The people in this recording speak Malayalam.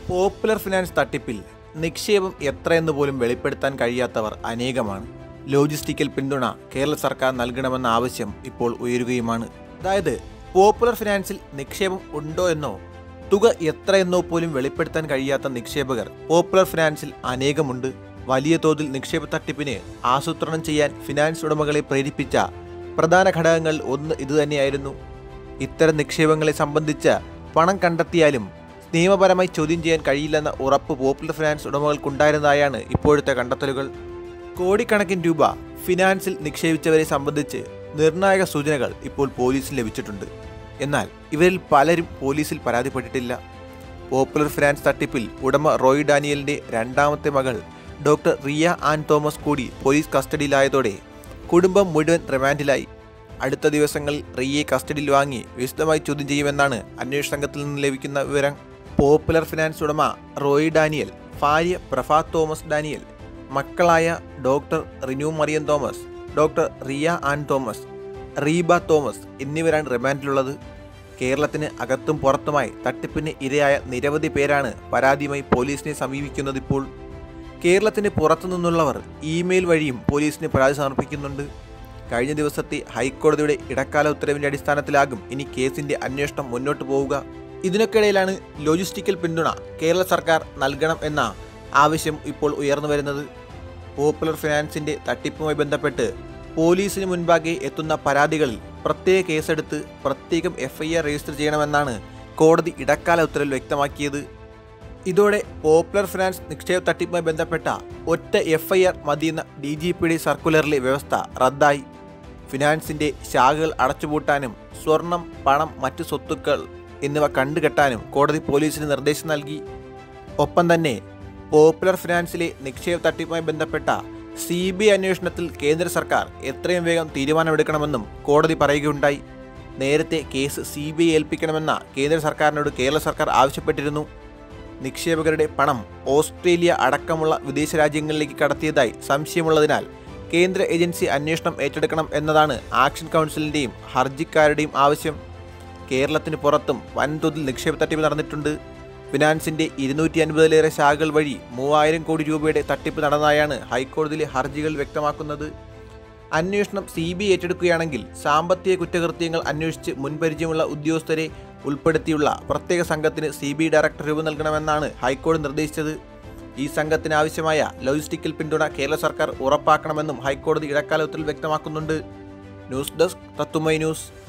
പോപ്പുലർ ഫിനാൻസ് തട്ടിപ്പിൽ നിക്ഷേപം എത്രയെന്ന് പോലും വെളിപ്പെടുത്താൻ കഴിയാത്തവർ അനേകമാണ് ലോജിസ്റ്റിക്കൽ പിന്തുണ കേരള സർക്കാർ നൽകണമെന്ന ആവശ്യം ഇപ്പോൾ ഉയരുകയുമാണ് അതായത് പോപ്പുലർ ഫിനാൻസിൽ നിക്ഷേപം ഉണ്ടോ എന്നോ തുക എത്രയെന്നോ പോലും വെളിപ്പെടുത്താൻ കഴിയാത്ത നിക്ഷേപകർ പോപ്പുലർ ഫിനാൻസിൽ അനേകമുണ്ട് വലിയ തോതിൽ നിക്ഷേപ തട്ടിപ്പിന് ആസൂത്രണം ചെയ്യാൻ ഫിനാൻസ് ഉടമകളെ പ്രേരിപ്പിച്ച പ്രധാന ഘടകങ്ങൾ ഒന്ന് ഇതുതന്നെയായിരുന്നു ഇത്തരം നിക്ഷേപങ്ങളെ സംബന്ധിച്ച് പണം കണ്ടെത്തിയാലും നിയമപരമായി ചോദ്യം ചെയ്യാൻ കഴിയില്ലെന്ന ഉറപ്പ് പോപ്പുലർ ഫിനാൻസ് ഉടമകൾക്കുണ്ടായിരുന്നതായാണ് ഇപ്പോഴത്തെ കണ്ടെത്തലുകൾ കോടിക്കണക്കിന് രൂപ ഫിനാൻസിൽ നിക്ഷേപിച്ചവരെ സംബന്ധിച്ച് നിർണായക സൂചനകൾ ഇപ്പോൾ പോലീസിന് ലഭിച്ചിട്ടുണ്ട് എന്നാൽ ഇവരിൽ പലരും പോലീസിൽ പരാതിപ്പെട്ടിട്ടില്ല പോപ്പുലർ ഫിനാൻസ് തട്ടിപ്പിൽ ഉടമ റോയ് ഡാനിയലിന്റെ രണ്ടാമത്തെ മകൾ ഡോക്ടർ റിയ ആൻ തോമസ് കൂടി പോലീസ് കസ്റ്റഡിയിലായതോടെ കുടുംബം മുഴുവൻ റിമാൻഡിലായി അടുത്ത ദിവസങ്ങളിൽ റിയയെ കസ്റ്റഡിയിൽ വാങ്ങി വിശദമായി ചോദ്യം ചെയ്യുമെന്നാണ് അന്വേഷണ സംഘത്തിൽ നിന്ന് ലഭിക്കുന്ന വിവരം പോപ്പുലർ ഫിനാൻസ് ഉടമ റോയ് ഡാനിയൽ ഭാര്യ പ്രഫാ തോമസ് ഡാനിയൽ മക്കളായ ഡോക്ടർ റിനു മറിയൻ Thomas doctor Riya Ann Thomas Reeba Thomas എന്നിവരാണ് റിമാൻഡിലുള്ളത് കേരളത്തിന് അകത്തും പുറത്തുമായി തട്ടിപ്പിന് ഇരയായ നിരവധി പേരാണ് പരാതിയുമായി പോലീസിനെ സമീപിക്കുന്നത് ഇപ്പോൾ കേരളത്തിന് പുറത്തു നിന്നുള്ളവർ ഇമെയിൽ വഴിയും പോലീസിന് പരാതി സമർപ്പിക്കുന്നുണ്ട് കഴിഞ്ഞ ദിവസത്തെ ഹൈക്കോടതിയുടെ ഇടക്കാല ഉത്തരവിന്റെ അടിസ്ഥാനത്തിലാകും ഇനി കേസിന്റെ അന്വേഷണം മുന്നോട്ട് പോവുക ഇതിനൊക്കിടയിലാണ് ലോജിസ്റ്റിക്കൽ പിന്തുണ കേരള സർക്കാർ നൽകണം എന്ന ആവശ്യം ഇപ്പോൾ ഉയർന്നു വരുന്നത് പോപ്പുലർ ഫിനാൻസിന്റെ തട്ടിപ്പുമായി ബന്ധപ്പെട്ട് പോലീസിന് മുൻപാകെ എത്തുന്ന പരാതികളിൽ പ്രത്യേക കേസെടുത്ത് പ്രത്യേകം എഫ്ഐആർ രജിസ്റ്റർ ചെയ്യണമെന്നാണ് കോടതി ഇടക്കാല ഉത്തരവിൽ വ്യക്തമാക്കിയത് ഇതോടെ പോപ്പുലർ ഫിനാൻസ് നിക്ഷേപ തട്ടിപ്പുമായി ബന്ധപ്പെട്ട ഒറ്റ എഫ്ഐആർ മതിയെന്ന ഡി ജി പിയുടെ സർക്കുലറിലെ വ്യവസ്ഥ റദ്ദായി ഫിനാൻസിന്റെ ശാഖകൾ അടച്ചുപൂട്ടാനും സ്വർണം പണം മറ്റു സ്വത്തുക്കൾ എന്നിവ കണ്ടുകെട്ടാനും കോടതി പോലീസിന് നിർദ്ദേശം നൽകി ഒപ്പം തന്നെ പോപ്പുലർ ഫിനാൻസിലെ നിക്ഷേപ തട്ടിപ്പുമായി ബന്ധപ്പെട്ട സി ബി ഐ അന്വേഷണത്തിൽ കേന്ദ്ര സർക്കാർ എത്രയും വേഗം തീരുമാനമെടുക്കണമെന്നും കോടതി പറയുകയുണ്ടായി നേരത്തെ കേസ് സി ബി ഐ ഏൽപ്പിക്കണമെന്ന കേന്ദ്ര സർക്കാരിനോട് കേരള സർക്കാർ ആവശ്യപ്പെട്ടിരുന്നു നിക്ഷേപകരുടെ പണം ഓസ്ട്രേലിയ അടക്കമുള്ള വിദേശ രാജ്യങ്ങളിലേക്ക് കടത്തിയതായി സംശയമുള്ളതിനാൽ കേന്ദ്ര ഏജൻസി അന്വേഷണം ഏറ്റെടുക്കണം എന്നതാണ് ആക്ഷൻ കൗൺസിലിന്റെയും ഹർജിക്കാരുടെയും ആവശ്യം കേരളത്തിന് പുറത്തും വൻതോതിൽ നിക്ഷേപ തട്ടിപ്പ് നടന്നിട്ടുണ്ട് ഫിനാൻസിന്റെ ഇരുന്നൂറ്റി അൻപതിലേറെ ശാഖകൾ വഴി മൂവായിരം കോടി രൂപയുടെ തട്ടിപ്പ് നടന്നതായാണ് ഹൈക്കോടതിയിലെ ഹർജികൾ വ്യക്തമാക്കുന്നത് അന്വേഷണം സി ബി ഏറ്റെടുക്കുകയാണെങ്കിൽ സാമ്പത്തിക കുറ്റകൃത്യങ്ങൾ അന്വേഷിച്ച് മുൻപരിചയമുള്ള ഉദ്യോഗസ്ഥരെ ഉൾപ്പെടുത്തിയുള്ള പ്രത്യേക സംഘത്തിന് സി ബി ഡയറക്ടർ രൂപം നൽകണമെന്നാണ് ഹൈക്കോടതി നിർദ്ദേശിച്ചത് ഈ സംഘത്തിന് ആവശ്യമായ ലോജിസ്റ്റിക്കൽ പിന്തുണ കേരള സർക്കാർ ഉറപ്പാക്കണമെന്നും ഹൈക്കോടതി ഇടക്കാല ഉത്തരവിൽ വ്യക്തമാക്കുന്നുണ്ട് ന്യൂസ് ഡെസ്ക് തത്തുമൈ ന്യൂസ്